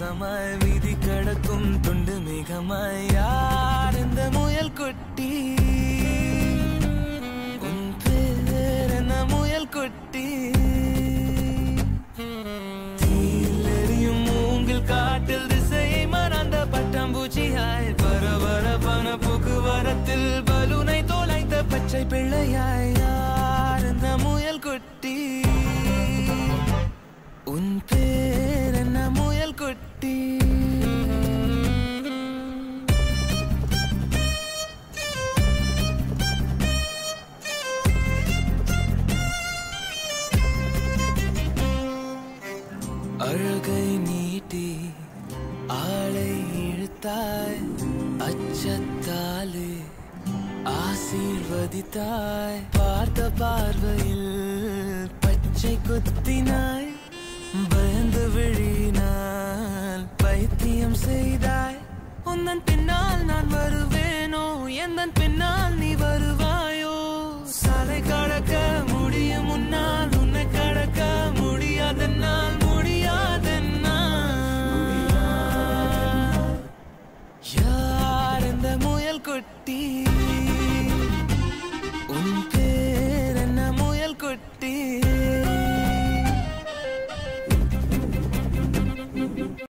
வாசமாய் வீதி கடக்கும் துண்டு மேகமாய் யார் இந்த முயல் குட்டி உன் பேர் என்ன முயல் குட்டி தீயில் எரியும் மூங்கில் காட்டில் திசையை மறந்த பட்டாம்பூச்சியாய் பரபரப்பான போக்குவரத்தில் பலூனை தோலைத்த பச்சை பிள்ளையாய் யார் இந்த முயல் குட்டி உன் பேர் என்ன முயல் குட்டி அழகை நீட்டி ஆளை இழுத்தாய் அச்சத்தாலே ஆசீர்வதித்தாய் பார்த்த பார்வையில் பச்சை குத்தினாய் பயந்து விழினாய்